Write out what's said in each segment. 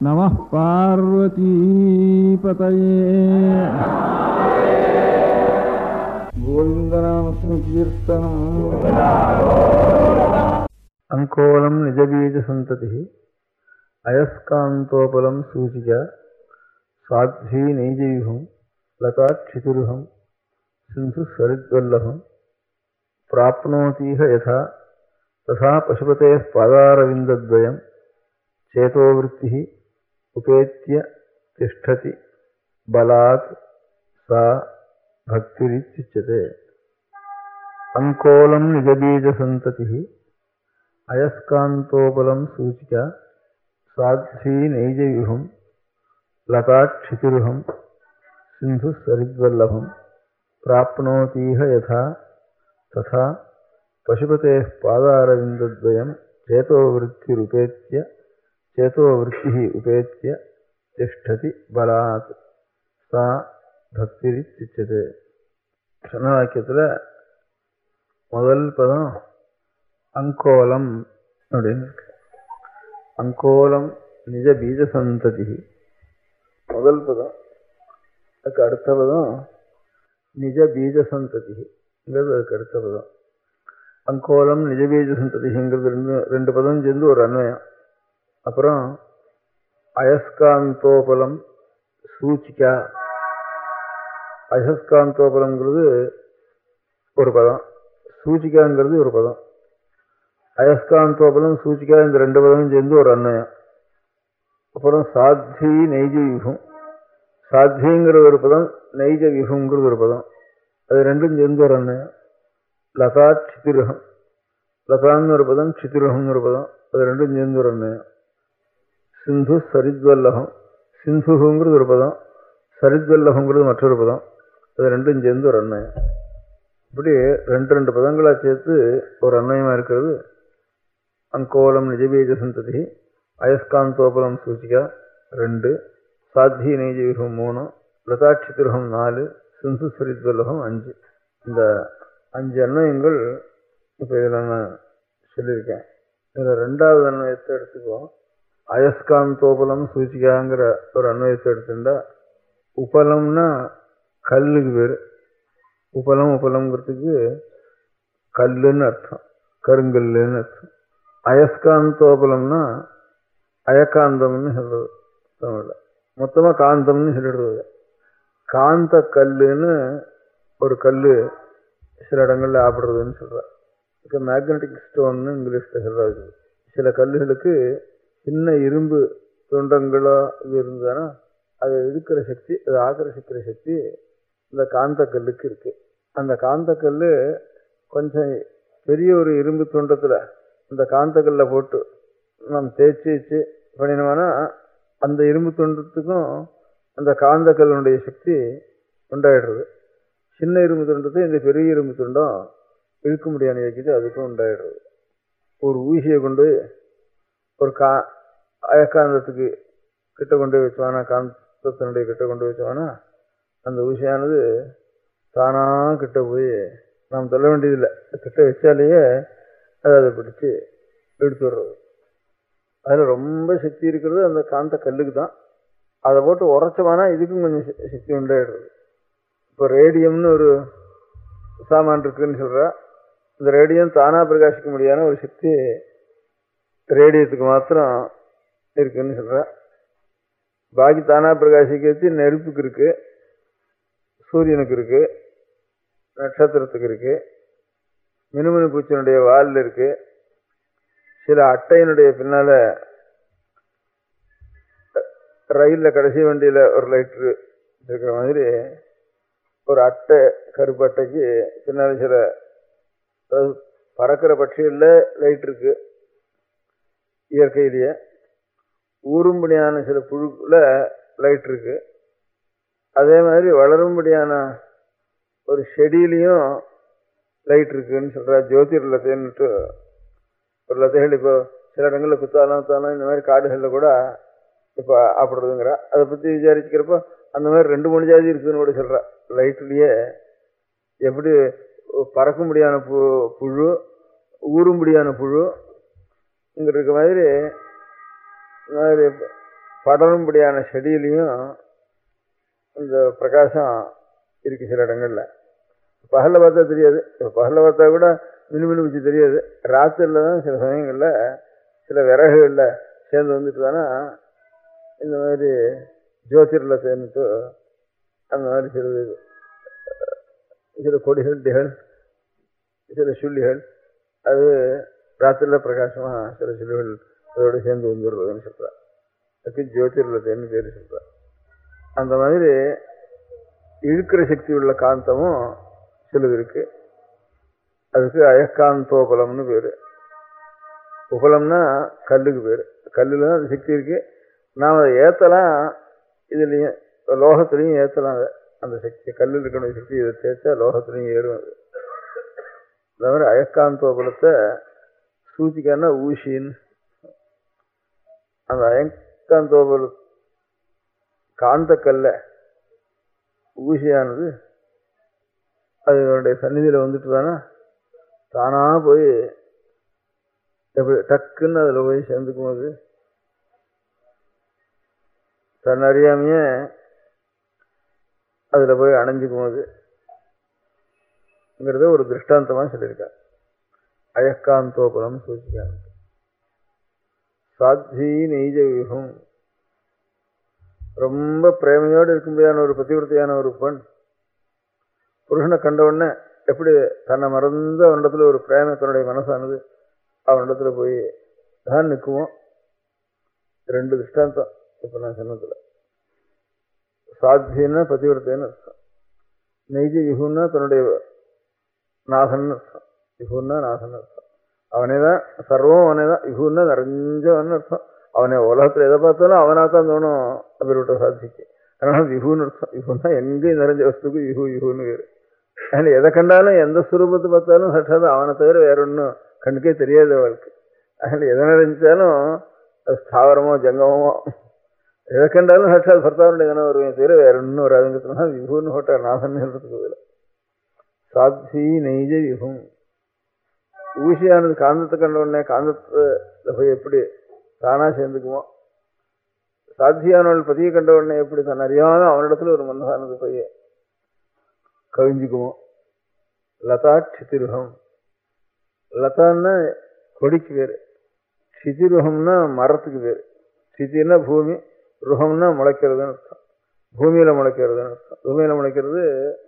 नमः पार्वतीपतये गोविन्दनामसङ्कीर्तनम् అంకోలం నిజబీజ సంతతి అయస్కాంతోపలం సూచిక సాధ్వీ నైజవ్యూహం లతాక్షితురుహం సింధు సరిద్వల్లభం ప్రాప్నోతీహ యథా తథా పశుపతే పాదారవిందద్వయం చేతోవృత్తి ఉపేత్య తిష్టతి బలాత్ సా భక్తిరిత్యుచ్యతే అంకోలం నిజబీజ సంతతి అయస్కాంతోపలం సూచిక సాధ్వీ నైజవ్యూహం లతాక్షితిరుహం సింధు సరిద్వల్లభం ప్రాప్నోతీహ యథా తథా పశుపతే పాదారవిందద్వయం చేతోవృత్తిరుపేత్య చేతోవృత్తి ఉపేత్య తిష్టతి బలాత్ సా பக்திரித்திச்சது சொன்ன வாக்கியத்தில் முதல் பதம் அங்கோலம் அப்படின்னு இருக்கு அங்கோலம் நிஜ பீஜ சந்ததி முதல் பதம் அதுக்கு அடுத்த பதம் நிஜ பீஜ சந்ததிங்கிறது அதுக்கு அடுத்த பதம் அங்கோலம் நிஜ பீஜ சந்ததிங்கிறது ரெண்டு ரெண்டு பதம் சேர்ந்து ஒரு அன்வயம் அப்புறம் அயஸ்காந்தோபலம் சூச்சிக்கா அயஸ்காந்தோபலங்கிறது ஒரு பதம் சூச்சிக்காங்கிறது ஒரு பதம் அயஸ்காந்தோபலம் சூச்சிக்கா இந்த ரெண்டு பதமும் சேர்ந்து ஒரு அன்வயம் அப்புறம் சாத்வி நெய்ஜ வியூகம் சாத்விங்கிற ஒரு பதம் நெய்ஜ வியூகங்கிறது ஒரு பதம் அது ரெண்டும் சேர்ந்து ஒரு அன்வயம் லதா சித்திருகம் லதான்னு ஒரு பதம் சித்திருகம்னு ஒரு பதம் அது ரெண்டும் சேர்ந்து ஒரு அன்வயம் சிந்து சரித்வல்லகம் சிந்துங்கிறது ஒரு பதம் சரித்வல்லகங்கிறது மற்றொரு பதம் அது ரெண்டும் சேர்ந்து ஒரு அன்வயம் இப்படி ரெண்டு ரெண்டு பதங்களாக சேர்த்து ஒரு அன்வயமாக இருக்கிறது அங்கோலம் நிஜபீஜ சந்ததி அயஸ்காந்தோபலம் சூச்சிகா ரெண்டு சாத்வி நெய்ஜவிகம் மூணு லதாட்சித்திருகம் நாலு சிந்து சரித்வல்லகம் அஞ்சு இந்த அஞ்சு அன்வயங்கள் இப்போ இதில் நான் சொல்லியிருக்கேன் இதில் ரெண்டாவது அன்வயத்தை எடுத்துக்குவோம் அயஸ்காந்தோபலம் சூச்சிகாங்கிற ஒரு அன்வயத்தை எடுத்துட்டா உபலம்னா கல்லுக்கு பேர் உபலம் உபலம்ங்கிறதுக்கு கல்லுன்னு அர்த்தம் கருங்கல்லுன்னு அர்த்தம் அயஸ்காந்தோபலம்னா அயக்காந்தம்னு சொல்றது தமிழில் மொத்தமாக காந்தம்னு சொல்லிடுறது காந்த கல்லுன்னு ஒரு கல் சில இடங்களில் ஆப்பிடுறதுன்னு சொல்கிறார் இப்போ மேக்னட்டிக் ஸ்டோன்னு இங்கிலீஷில் சொல்கிறாரு சில கல்லுகளுக்கு சின்ன இரும்பு துண்டங்களோ இது இருந்ததுன்னா அதை இழுக்கிற சக்தி அதை ஆக்கர்ஷிக்கிற சக்தி இந்த காந்த கல்லுக்கு இருக்கு அந்த காந்த கல் கொஞ்சம் பெரிய ஒரு இரும்பு துண்டத்தில் இந்த காந்த கல்லை போட்டு நம்ம தேய்ச்சி வச்சு பண்ணினோம்னா அந்த இரும்பு துண்டத்துக்கும் அந்த காந்த கல்லுடைய சக்தி உண்டாயிடுறது சின்ன இரும்பு துண்டத்தை இந்த பெரிய இரும்பு துண்டம் இழுக்க முடியாத வைக்கிது அதுக்கும் உண்டாயிடுறது ஒரு ஊசியை கொண்டு ஒரு கா அயக்காந்தத்துக்கு கிட்ட கொண்டு போய் வச்சோன்னா காந்தத்தினுடைய கிட்ட கொண்டு வச்சோன்னா அந்த ஊசியானது தானாக கிட்ட போய் நாம் சொல்ல வேண்டியதில்லை கிட்ட வச்சாலேயே அது அதை பிடிச்சி எடுத்து விடுறது அதில் ரொம்ப சக்தி இருக்கிறது அந்த காந்த கல்லுக்கு தான் அதை போட்டு உரைச்சோம்னா இதுக்கும் கொஞ்சம் சக்தி உண்டாயிடுறது இப்போ ரேடியம்னு ஒரு சாமான் இருக்குன்னு சொல்கிறா இந்த ரேடியம் தானாக பிரகாசிக்க முடியாத ஒரு சக்தி ரேடியத்துக்கு மாத்திரம் இருக்குன்னு சொல்கிறா பாக்கி தானாக பிரகாசிக்கிறது நெருப்புக்கு இருக்குது சூரியனுக்கு இருக்கு நட்சத்திரத்துக்கு இருக்கு மினுமினு பூச்சியினுடைய வாலில் இருக்கு சில அட்டையினுடைய பின்னால ரயிலில் கடைசி வண்டியில் ஒரு லைட்ரு இருக்கிற மாதிரி ஒரு அட்டை கருப்பு அட்டைக்கு பின்னால் சில அதாவது பறக்கிற பட்சிகளில் லைட் இருக்கு இயற்கையிலேயே ஊரும்படியான சில புழுக்குல லைட் இருக்கு அதே மாதிரி வளரும்படியான ஒரு செடியிலையும் லைட் இருக்குன்னு சொல்கிறா ஜோதிர் லத்தைன்னுட்டு ஒரு லத்தைகள் இப்போ சில இடங்களில் குத்தாலம் குத்தாலம் இந்த மாதிரி காடுகளில் கூட இப்போ ஆப்பிடுறதுங்கிறா அதை பற்றி விசாரிச்சுக்கிறப்போ அந்த மாதிரி ரெண்டு மூணு ஜாதி இருக்குதுன்னு கூட சொல்கிறா லைட்லேயே எப்படி பறக்கும்படியான பு புழு ஊரும்படியான புழு இங்கே இருக்க மாதிரி இந்த மாதிரி படரும்படியான செடியிலையும் இந்த பிரகாசம் இருக்கு சில இடங்கள்ல பகல்ல பார்த்தா தெரியாது இப்ப பகல்ல பார்த்தா கூட மினுமினு வச்சு தெரியாது ராத்திரில தான் சில சமயங்கள்ல சில விறகுகள்ல சேர்ந்து வந்துட்டு தானே இந்த மாதிரி ஜோதிர்ல சேர்ந்துட்டு அந்த மாதிரி சில இது, சில கொடிகள் டிகள் சில சுள்ளிகள் அது ராத்திரில பிரகாசமா சில சுள்ளிகள் அதோட சேர்ந்து வந்துடுறதுன்னு சொல்றார் அதுக்கு ஜோதிர்லத்தைன்னு பேர் சொல்றார் அந்த மாதிரி இழுக்கிற சக்தி உள்ள காந்தமும் சிலது இருக்கு அதுக்கு அயக்காந்தோபலம்னு பேரு உபலம்னா கல்லுக்கு பேரு கல்லுல தான் அந்த சக்தி இருக்கு நாம் அதை ஏத்தலாம் இதுலயும் லோகத்துலயும் ஏத்தலாம் அதை அந்த சக்தி கல்லில் இருக்கக்கூடிய சக்தி இதை தேய்ச்சா லோகத்துலயும் ஏறும் அது அந்த மாதிரி அயக்காந்தோபலத்தை சூச்சிக்கான ஊசின்னு அந்த அயக்காந்தோபல காந்தக்கல்ல ஊசியானது அதனுடைய சந்நிதியில வந்துட்டு தானே தானா போய் எப்படி டக்குன்னு அதுல போய் சேர்ந்துக்கும் அது தன் அறியாமையே அதுல போய் அணைஞ்சுக்கும் அது ங்கிறத ஒரு திருஷ்டாந்தமா சொல்லியிருக்கார் அயக்காந்தோபலம் சூச்சிக்கான சாத்வி நெய்ஜ வியூகம் ரொம்ப பிரேமையோடு இருக்கும்படியான ஒரு பதிவிரத்தையான ஒரு பெண் புருஷனை கண்ட உடனே எப்படி தன்னை மறந்து அவனிடத்துல ஒரு பிரேமை தன்னுடைய மனசானது அவனிடத்துல போய் தான் நிற்குமோ ரெண்டு திருஷ்டாந்தம் இப்ப நான் சொன்னதுல சாத்தியன்னா பதிவிரத்தைன்னு அர்த்தம் நெய்ஜ விகுன்னா தன்னுடைய நாசன் அர்த்தம் விகுன்னா நாசன் அர்த்தம் அவனே தான் சர்வம் அவனே தான் விகுன்னா நிறைஞ்சவன் அர்த்தம் அவனை உலகத்துல எதை பார்த்தாலும் அவனா தான் தோணும் அப்படிப்பட்ட சாட்சிக்கு அதனால விகுன்னு அர்த்தம் விகுன்னா எங்கேயும் நிறைஞ்ச வஸ்துக்கு விகு விகுன்னு வேறு அதனால எதை கண்டாலும் எந்த சுரூபத்தை பார்த்தாலும் சட்டாத அவனை தவிர வேற ஒன்றும் கண்ணுக்கே தெரியாது அவளுக்கு அதனால எதை நினைச்சாலும் அது ஸ்தாவரமோ ஜங்கமோ எதை கண்டாலும் சட்டாத் பர்த்தாவுடைய தானே வருவேன் தவிர வேற ஒன்றும் வராதுங்கிறதுனால விகுன்னு போட்டார் நாசன் சொல்றதுக்கு பதில் சாத்வி நெய்ஜ விகும் ஊசியானது காந்தத்தை கண்ட உடனே காந்தத்துல போய் எப்படி தானா சேர்ந்துக்குமோ சாத்தியானவள் பதியை கண்ட உடனே எப்படி தன் அறியாத அவனிடத்துல ஒரு மனசானது போய் கவிஞ்சுக்குமோ லதா சித்திருகம் லதான்னா கொடிக்கு பேரு சித்திருகம்னா மரத்துக்கு பேரு சித்தின்னா பூமி ருகம்னா முளைக்கிறதுன்னு அர்த்தம் பூமியில முளைக்கிறதுன்னு அர்த்தம் பூமியில முளைக்கிறது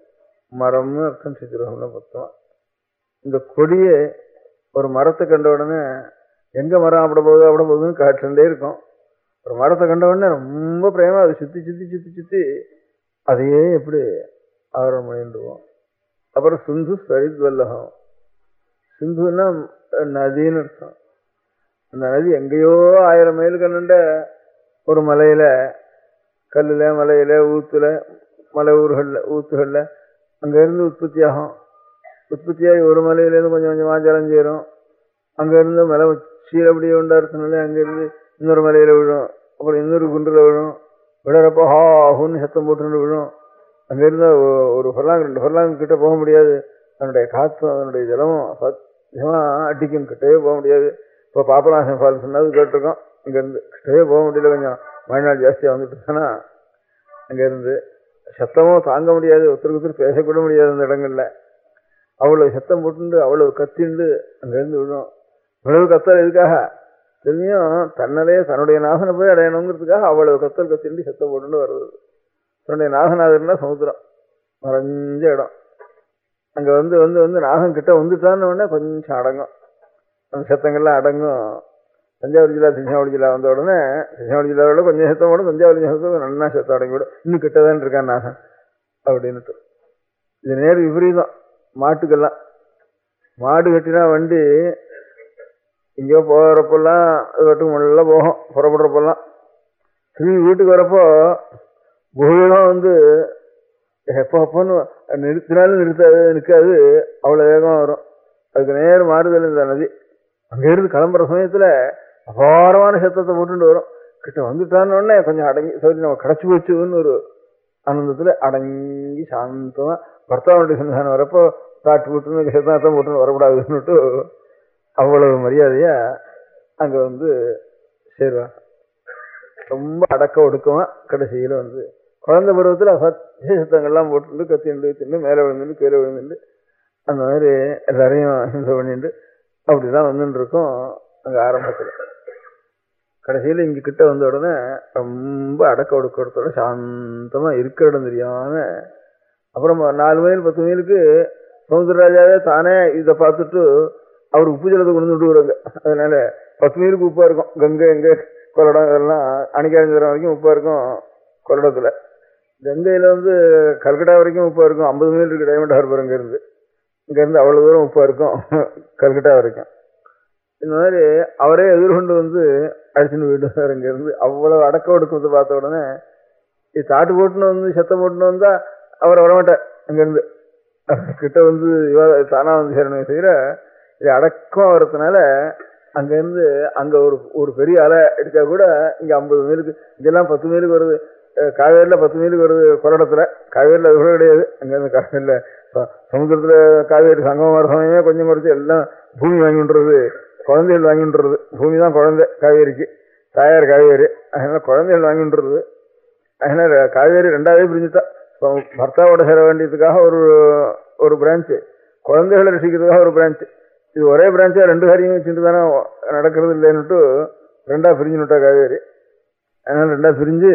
மரம்னு அர்த்தம் சித்திருகம்னு மொத்தம் இந்த கொடியை ஒரு மரத்தை கண்ட உடனே எங்க மரம் அப்பட போகுது அப்பட போகுதுன்னு காட்டுண்டே இருக்கும் ஒரு மரத்தை கண்ட உடனே ரொம்ப பிரேமா அதை சுத்தி சுத்தி சுத்தி சுத்தி அதையே எப்படி ஆவரணம் பண்ணிடுவோம் அப்புறம் சிந்து சரித்வல்லகம் சிந்துன்னா நதின்னு அர்த்தம் அந்த நதி எங்கேயோ ஆயிரம் மைல் கண்ணுண்ட ஒரு மலையில கல்லுல மலையில ஊத்துல மலை ஊர்கள்ல ஊத்துகள்ல அங்க இருந்து உற்பத்தி ஆகும் உற்பத்தியாகி ஒரு மலையிலேருந்து கொஞ்சம் கொஞ்சமா ஜலம் சேரும் அங்க இருந்து மலை சீர அப்படியே உண்டாருத்தினால அங்க இருந்து இன்னொரு மலையில விழும் அப்புறம் இன்னொரு குன்றுல விழும் விழறப்போ ஹாஹுன்னு சத்தம் போட்டுன்னு விழும் அங்க இருந்து ஒ- ஒரு ஃபர்லாங் ரெண்டு ஃபர்லாங் கிட்ட போக முடியாது அதனுடைய காற்றும் அதனுடைய ஜலமும் சத்தியமா அடிக்கும் கிட்டவே போக முடியாது இப்போ பாப்பநாசம் ஃபால்ஸ் சொன்னது கேட்டிருக்கோம் இங்க இருந்து கிட்டவே போக முடியல கொஞ்சம் மழை நாள் ஜாஸ்தியா வந்துட்டு தானா அங்க இருந்து சத்தமும் தாங்க முடியாது ஒருத்தருக்கு ஒருத்தர் பேசக்கூட முடியாது அந்த இடங்கள்ல அவ்வளவு சத்தம் போட்டுண்டு அவ்வளவு கத்திண்டு அங்கிருந்து விழும் இவ்வளவு கத்தல் எதுக்காக தெரியும் தன்னலே தன்னுடைய நாசனை போய் அடையணுங்கிறதுக்காக அவ்வளவு கத்தல் கத்திண்டு சத்தம் போட்டுண்டு வருது தன்னுடைய நாகநாதர்னா சமுத்திரம் மறைஞ்ச இடம் அங்க வந்து வந்து வந்து நாகம் கிட்ட வந்துட்டான்னு உடனே கொஞ்சம் அடங்கும் அந்த சத்தங்கள்லாம் அடங்கும் தஞ்சாவூர் ஜில்லா தஞ்சாவூர் ஜில்லா வந்த உடனே தஞ்சாவூர் ஜில்லாவோட கொஞ்சம் சத்தம் போடும் தஞ்சாவூர் சத்தம் நல்லா சத்தம் அடங்கி விடும் இன்னும் கிட்டதான் இருக்கான் நாகம் அப்படின்னுட்டு இது நேர் விபரீதம் மாட்டுக்கெல்லாம் மாடு கட்டினா வண்டி எங்கேயோ போகிறப்பெல்லாம் அது வட்டும் நல்லா போகும் புறப்படுறப்பெல்லாம் திரும்பி வீட்டுக்கு வரப்போ புகழெல்லாம் வந்து எப்போ அப்போன்னு நிறுத்தினாலும் நிறுத்தாது நிற்காது அவ்வளோ வேகம் வரும் அதுக்கு நேர் மாறுதல் இந்த நதி அங்கேருந்து கிளம்புற சமயத்தில் அபாரமான சத்தத்தை போட்டுட்டு வரும் கிட்ட வந்துட்டான்னு உடனே கொஞ்சம் அடங்கி சரி நம்ம கிடச்சி போச்சுன்னு ஒரு ஆனந்தத்தில் அடங்கி சாந்தமாக பர்த்தாவுடைய சந்தானம் வரப்போ தாட்டு போட்டுன்னு சத்தம் போட்டுன்னு வரக்கூடாதுன்னுட்டு அவ்வளவு மரியாதையா அங்கே வந்து சேருவாங்க ரொம்ப அடக்க ஒடுக்கமா கடைசியில வந்து குழந்தை பருவத்துல சத்திய சத்தங்கள்லாம் போட்டு கத்திண்டு தின்னு மேலே விழுந்துட்டு கீழே விழுந்துட்டு அந்த மாதிரி எல்லாரையும் ஹிம்சை பண்ணிட்டு அப்படிதான் வந்துட்டு இருக்கோம் அங்க ஆரம்பத்துல கடைசியில இங்க கிட்ட வந்த உடனே ரொம்ப அடக்க ஒடுக்கத்தோட சாந்தமா இருக்கிற இடம் தெரியாம அப்புறம் நாலு மைல் பத்து மைலுக்கு சமுத்திரராஜாவே தானே இதை பார்த்துட்டு அவர் உப்பு ஜலத்தை கொண்டு வந்து விடுவாங்க அதனால பத்து மைலுக்கு உப்பா இருக்கும் கங்கை எங்க கொள்ளடம் இதெல்லாம் அணிக்காரஞ்சரம் வரைக்கும் உப்பா இருக்கும் கொள்ளடத்துல கங்கையில வந்து கல்கட்டா வரைக்கும் உப்பா இருக்கும் ஐம்பது மைல் இருக்கு டைமண்ட் ஹார்பர் அங்க இருந்து இங்க இருந்து அவ்வளவு தூரம் உப்பா இருக்கும் கல்கட்டா வரைக்கும் இந்த மாதிரி அவரே எதிர்கொண்டு வந்து அடிச்சுன்னு போயிட்டு இங்க இருந்து அவ்வளவு அடக்க ஒடுக்கத்தை பார்த்த உடனே இது தாட்டு போட்டுன்னு வந்து செத்த போட்டுன்னு வந்தா அவர் வரமாட்டார் அங்கிருந்து கிட்ட வந்து இவ தானா வந்து சேரணும் செய்யற இது அடக்கம் வரதுனால அங்கிருந்து அங்க ஒரு ஒரு பெரிய அலை அடிச்சா கூட இங்க ஐம்பது மைலுக்கு இதெல்லாம் பத்து மைலுக்கு வருது அஹ் காவேரியில பத்து மைலுக்கு வருது கொரடத்துல காவேரியில அது கூட கிடையாது அங்கிருந்து காவேரியில ச- சமுத்திரத்துல காவேரி சங்கம சமயமே கொஞ்சம் குறைச்சு எல்லாம் பூமி வாங்கின்றது குழந்தைகள் வாங்கின்றது பூமி தான் குழந்தை காவேரிக்கு தாயார் காவேரி அதனால குழந்தைகள் வாங்கின்றது அதனால காவேரி ரெண்டாவே பிரிஞ்சுட்டா இப்போ பர்த்தாவோட சேர வேண்டியதுக்காக ஒரு ஒரு பிரான்ச்சு குழந்தைகளை ரசிக்கிறதுக்காக ஒரு பிரான்ச் இது ஒரே பிரான்ச்சா ரெண்டு காரியம் வச்சுட்டு தானே நடக்கிறது இல்லைன்னுட்டு ரெண்டா பிரிஞ்சுனுட்டா காவேரி அதனால ரெண்டா பிரிஞ்சு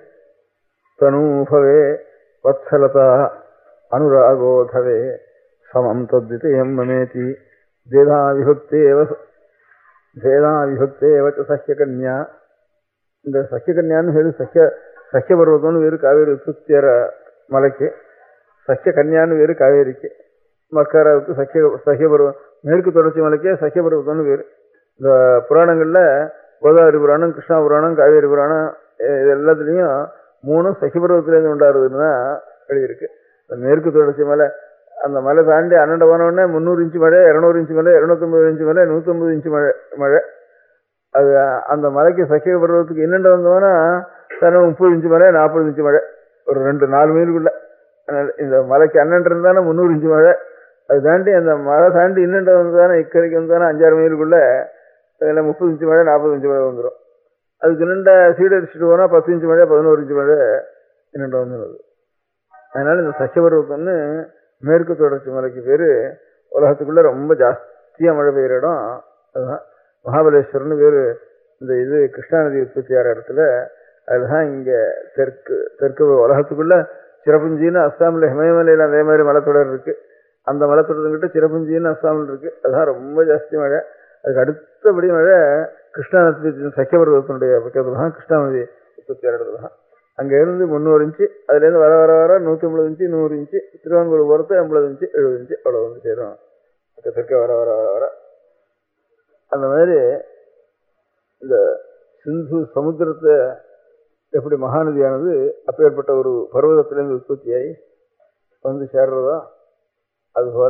தனூபவே வத்சலதா அனுராகோதவே சமம் தத்விதயம் மமேதி தேதா விபக்தேவ தேதா விபக்தேவ ச சஹ்யகன்யா இந்த சஹ்யகன்யான்னு ಹೇಳಿ ಸಖ್ಯ ಸಖ್ಯ ಪರ್ವತವನ್ನು ಬೇರು ಕಾವೇರಿ ಉತ್ಪತ್ತಿಯರ மலைக்கு சக்கிய கன்யான்னு வேறு காவேரிக்கு மக்காராவுக்கு சக்கிய சக்கிய பருவம் மேற்கு தொடர்ச்சி மலைக்கே சக்கிய பருவத்தம்னு பேர் இந்த புராணங்கள்ல கோதாவரி புராணம் கிருஷ்ணா புராணம் காவேரி புராணம் அஹ் இது எல்லாத்துலேயும் மூணும் சக்கிய பருவத்திலேருந்து உண்டாருதுன்னு தான் எழுதியிருக்கு இந்த மேற்கு தொடர்ச்சி மலை அந்த மலை தாண்டி அண்ணண்ட போனவுடனே முந்நூறு இன்ச்சு மழை இரநூறு இன்ச்சு மழை இரநூத்தம்பது இன்ச்சு மழை நூற்றம்பது இன்ச்சு மழை மழை அது அந்த மலைக்கு சக்கிய பருவத்துக்கு என்னென்ன வந்தோம்னா தன முப்பது இன்ச்சு மழை நாற்பது இன்ச்சு மழை ஒரு ரெண்டு நாலு மைலுக்குள்ள அதனால இந்த மலைக்கு அண்ணன் இருந்தானே முந்நூறு இன்ச்சு மழை அது தாண்டி அந்த மழை தாண்டி இன்னெண்ட வந்ததானே இக்கரைக்கு வந்தானே அஞ்சாறு மைலுக்குள்ள அதில் முப்பது இன்ச்சு மழை நாற்பது இன்ச்சு மழை வந்துடும் அதுக்கு இன்னண்ட சீடு அடிச்சுட்டு போனால் பத்து இன்ச்சு மழை பதினோரு இன்ச்சு மழை இன்னெண்ட வந்துடுது அதனால இந்த சசியபருவத்தம்னு மேற்கு தொடர்ச்சி மலைக்கு பேர் உலகத்துக்குள்ள ரொம்ப ஜாஸ்தியாக மழை பெய்கிற இடம் அதுதான் மகாபலேஸ்வரர்னு பேர் இந்த இது கிருஷ்ணா நதி உற்பத்தி ஆகிற இடத்துல அதுதான் இங்கே தெற்கு தெற்கு உலகத்துக்குள்ள சிறப்புஞ்சின்னு அஸ்ஸாமில் ஹிமயமலையில் அதே மாதிரி மலைத்தொடர் இருக்கு அந்த மலைத்தொடர்கிட்ட சிறப்புஞ்சின்னு அஸ்ஸாமில் இருக்கு அதுதான் ரொம்ப ஜாஸ்தி மழை அதுக்கு அடுத்தபடி மழை கிருஷ்ணா நதி சக்கியபர்வத்தினுடைய பக்கத்தில் தான் கிருஷ்ணா நதி உற்பத்தி ஆகிற இடத்துல தான் அங்கே இருந்து முந்நூறு இன்ச்சு அதுலேருந்து வர வர வர நூற்றி ஐம்பது இன்ச்சு நூறு இன்ச்சு திருவாங்கூர் பொறுத்து ஐம்பது இன்ச்சு எழுபது இன்ச்சு அவ்வளோ வந்து சேரும் தெற்க வர வர வர வர அந்த மாதிரி இந்த சிந்து சமுத்திரத்தை எப்படி மகாநதியானது அப்பேற்பட்ட ஒரு பர்வதத்திலேருந்து உற்பத்தியாகி வந்து சேர்றதோ அதுபோல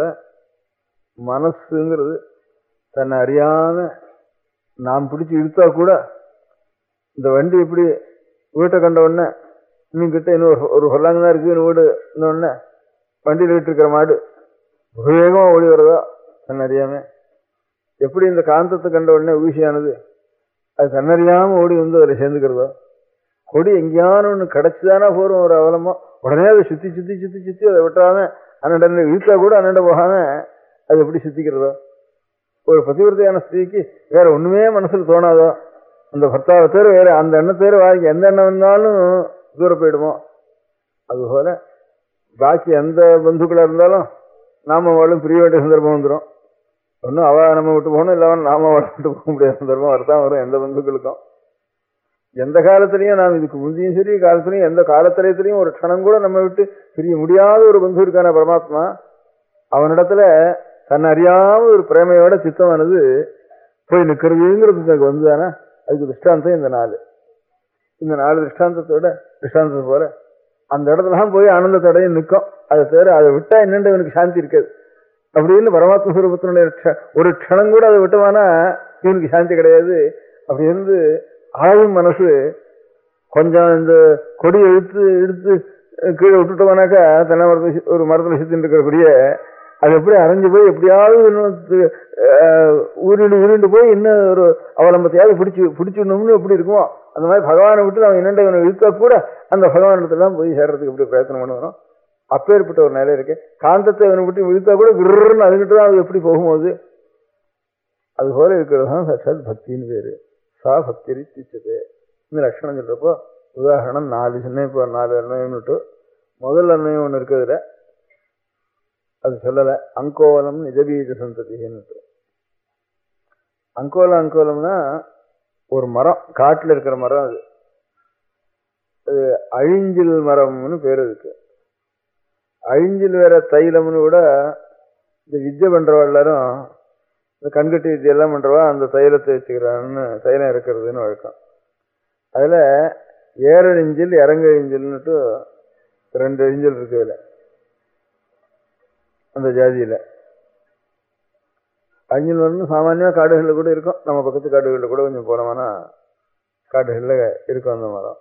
மனசுங்கிறது தன்னை அறியாம நாம் பிடிச்சி இழுத்தா கூட இந்த வண்டி எப்படி வீட்டை கண்ட உடனே இன்னும் கிட்ட இன்னும் ஒரு- ஒரு சொல்லாங்க தான் இருக்கு இன்னும் வீடு இன்னும் உடனே வண்டியில் விட்டுருக்கிற மாடு வேகமாக ஓடி வரதா தன்னை அறியாம எப்படி இந்த காந்தத்தை கண்ட உடனே ஊசியானது அது தன்னறியாம ஓடி வந்து அதில் சேர்ந்துக்கிறதோ கொடி எங்கேயான ஒன்று கிடச்சிதானா போகிறோம் ஒரு அவலமோ உடனே அதை சுற்றி சுற்றி சுற்றி சுற்றி அதை விட்டாம அண்ணன் இழுத்தா கூட அண்ணன் போகாம அது எப்படி சுத்திக்கிறதோ ஒரு பதிவிரதையான ஸ்திரீக்கு வேற ஒண்ணுமே மனசுல தோணாதோ அந்த பர்த்தாவை தவிர வேற அந்த எண்ணத்தை தவிர வாங்கி எந்த எண்ணம் வந்தாலும் தூர போயிடுமோ அதுபோல பாக்கி எந்த பந்துக்களா இருந்தாலும் நாம அவளும் பிரிய வேண்டிய சந்தர்ப்பம் வந்துடும் ஒன்றும் அவ நம்ம விட்டு போகணும் இல்லை அவன் நாம அவளை விட்டு போக முடியாத சந்தர்ப்பம் வரதான் வரும் எந்த பந்துக்களுக்கும் எந்த காலத்திலையும் நாம் இதுக்கு முந்தையும் சரி காலத்திலையும் எந்த காலத்திலையும் ஒரு க்ஷணம் கூட நம்ம விட்டு பிரிய முடியாத ஒரு பந்து இருக்கான பரமாத்மா அவனிடத்துல தன்னை அறியாம ஒரு பிரேமையோட சித்தமானது போய் நிற்கிறதுங்கிறது எனக்கு வந்துதானே அதுக்கு திருஷ்டாந்தம் இந்த நாலு இந்த நாலு திருஷ்டாந்தத்தோட திருஷ்டாந்தத்தை போல அந்த இடத்துல தான் போய் ஆனந்தத்தோடையும் நிற்கும் அதை தவிர அதை விட்டா என்னென்று இவனுக்கு சாந்தி இருக்காது அப்படின்னு பரமாத்ம சுரூபத்தினுடைய க்ஷ- ஒரு க்ஷணம் கூட அதை விட்டோமானா இவனுக்கு சாந்தி கிடையாது அப்படி இருந்து ஆளும் மனசு கொஞ்சம் இந்த கொடியை இழுத்து இழுத்து அஹ், கீழே விட்டுட்டோம்னாக்கா தென்னை மரத்தை சு- ஒரு மரத்தில் சுத்தின்னு இருக்கிற கொடியை அது எப்படி அரைஞ்சு போய் எப்படியாவது இன்னொரு, அஹ், உருண்டு உருண்டு போய் இன்னும் ஒரு அவலம்பத்தையாவது பிடிச்சி பிடிச்சிடணும்னு எப்படி இருக்குமோ அந்த மாதிரி பகவானை விட்டு அவன் என்னண்ட இவனை இழுத்தா கூட அந்த பகவானிடத்துலாம் போய் சேர்றதுக்கு எப்படி பிரயத்தனம் பண்ணுவோம் அப்பேற்பட்ட ஒரு நிலை இருக்கு காந்தத்தை அவனை விட்டு இழுத்தா கூட விருன்னு அதுகிட்ட தான் அது எப்படி போகும்போது அது போல இருக்கிறது தான் சத் பக்தின்னு பேரு சா பக்தி திச்சது இந்த லட்சணம் சொல்றப்போ உதாரணம் நாலு சின்ன இப்போ நாலு அண்மையம்னுட்டு முதல் அண்மையம் ஒன்று இருக்குதுல அது சொல்லலை அங்கோலம் நிஜபீஜ சந்ததின்னு அங்கோலம் அங்கோலம்னா ஒரு மரம் காட்டில் இருக்கிற மரம் அது அது அழிஞ்சில் மரம்னு பேர் அதுக்கு அழிஞ்சில் வேற தைலம்னு கூட இந்த வித்யை பண்றவா எல்லாரும் இந்த கண்கட்டி வித்தியை எல்லாம் பண்றவா அந்த தைலத்தை வச்சுக்கிறான்னு தைலம் இருக்கிறதுன்னு வழக்கம் அதுல ஏறழிஞ்சில் இறங்கழிஞ்சில்னுட்டு ரெண்டு அழிஞ்சல் இருக்கு அதுல அந்த ஜாதியில அழிஞ்சல் வந்து சாமானியமா காடுகளில் கூட இருக்கும் நம்ம பக்கத்து காடுகளில் கூட கொஞ்சம் போனோம்னா காடுகளில் இருக்கும் அந்த மரம்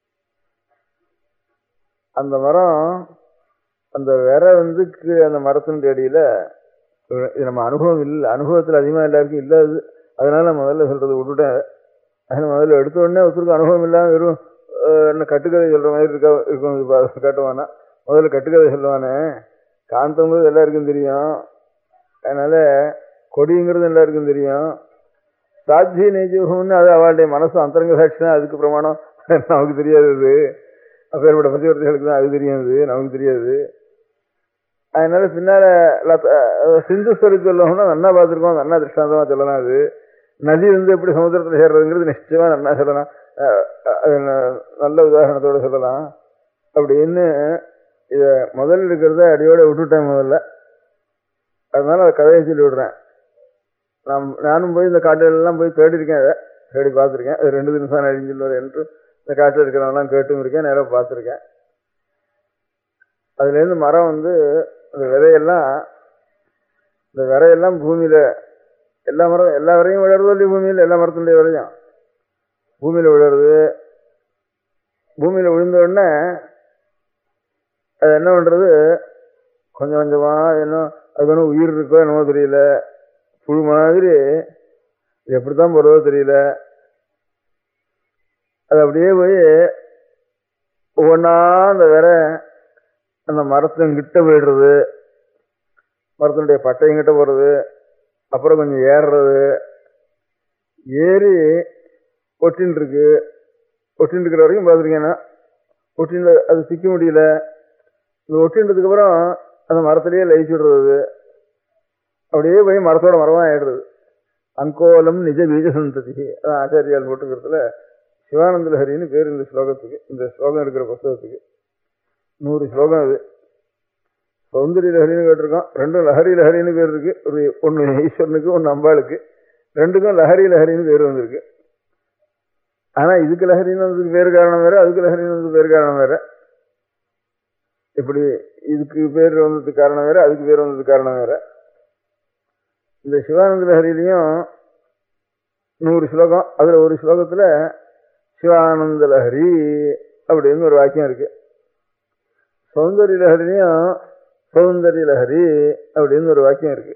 அந்த மரம் அந்த விரை வந்து கீழே அந்த மரத்தினுடைய அடியில இது நம்ம அனுபவம் இல்லை அனுபவத்தில் அதிகமாக எல்லாருக்கும் இல்லாது அதனால நான் முதல்ல சொல்றது விட்டுட்டேன் அதனால முதல்ல எடுத்த உடனே ஒருத்தருக்கு அனுபவம் இல்லாமல் வெறும் அஹ், என்ன கட்டுக்கதை சொல்ற மாதிரி இருக்கா இருக்கும் இது பா- காட்டுவானா முதல்ல கட்டுக்கதை சொல்லுவானே காந்தங்கிறது எல்லாருக்கும் தெரியும் அதனால கொடிங்கிறது எல்லாருக்கும் தெரியும் சாட்சி நெய்ஜூகம்னு அது அவளுடைய மனசு அந்தரங்க சாட்சி தான் அதுக்கு பிரமாணம் நமக்கு தெரியாது அது அப்பேற்பட்ட பத்திவர்த்திகளுக்கு தான் அது தெரியாது நமக்கு தெரியாது அதனால பின்னால லத- அஹ் சிந்து ஸ்வரூப் சொல்லணும்னா நன்னா பார்த்துருக்கோம் நன்னா திருஷ்டாந்தமா சொல்லலாம் அது நதி வந்து எப்படி சமுத்திரத்தில் சேர்றதுங்கிறது நிச்சயமா நன்னா சொல்லலாம் அஹ் அது ந- நல்ல உதாரணத்தோட சொல்லலாம் அப்படின்னு இத முதல்ல இருக்கிறத அடியோட விட்டுட்டேன் முதல்ல அதனால அதை கதையை சொல்லி விடுறேன் நான் நானும் போய் இந்த காட்டுகளெல்லாம் போய் தேடி இருக்கேன் அதை தேடி பார்த்துருக்கேன் அது ரெண்டு நிமிஷம் அழிஞ்சில் என்று இந்த காட்டில் இருக்கிறவங்களாம் கேட்டும் இருக்கேன் நேராக பார்த்துருக்கேன் அதுலேருந்து மரம் வந்து இந்த விதையெல்லாம் இந்த விதையெல்லாம் பூமியில எல்லா மரம் எல்லா விரையும் விழறதோ இல்லையா பூமியில் எல்லா மரத்துடைய விதையும் பூமியில விழறது பூமியில விழுந்த உடனே அது என்ன பண்றது கொஞ்சம் கொஞ்சமா என்ன அது ஒன்றும் உயிர் இருக்கோ என்னமோ தெரியல புழு மாதிரி இது எப்படித்தான் போறதோ தெரியல அது அப்படியே போய் ஒவ்வொன்றா அந்த விர அந்த மரத்தின் கிட்ட போயிடுறது மரத்தினுடைய பட்டையும் கிட்ட போறது அப்புறம் கொஞ்சம் ஏறுறது ஏறி ஒட்டின்னு இருக்கு ஒட்டின்னு இருக்கிற வரைக்கும் பார்த்துருக்கேன்னா ஒட்டின்னு அது சிக்க முடியல இந்த ஒட்டின்றதுக்கு அப்புறம் அந்த மரத்திலேயே லயிச்சு விடுறது அப்படியே போய் மரத்தோட மரமா ஆயிடுறது அங்கோலம் நிஜ பீஜ சந்ததி அதான் ஆச்சாரியால் போட்டுக்கிறதுல சிவானந்த லஹரின்னு பேர் இந்த ஸ்லோகத்துக்கு இந்த ஸ்லோகம் இருக்கிற புஸ்தகத்துக்கு நூறு ஸ்லோகம் அது சௌந்தரிய லஹரின்னு கேட்டிருக்கோம் ரெண்டும் லஹரி லஹரின்னு பேர் இருக்கு ஒரு ஒன்று ஈஸ்வரனுக்கு ஒன்று அம்பாளுக்கு ரெண்டுக்கும் லஹரி லஹரின்னு பேர் வந்திருக்கு ஆனா இதுக்கு லஹரின்னு வந்ததுக்கு பேர் காரணம் வேற அதுக்கு லஹரின்னு வந்ததுக்கு பேர் காரணம் வேற இப்படி இதுக்கு பேர் வந்ததுக்கு காரணம் வேற அதுக்கு பேர் வந்ததுக்கு காரணம் வேற இந்த சிவானந்த லஹரிலையும் நூறு ஸ்லோகம் அதுல ஒரு ஸ்லோகத்துல சிவானந்த லஹரி அப்படின்னு ஒரு வாக்கியம் இருக்கு சௌந்தரிய லஹரிலையும் சௌந்தரிய லஹரி அப்படின்னு ஒரு வாக்கியம் இருக்கு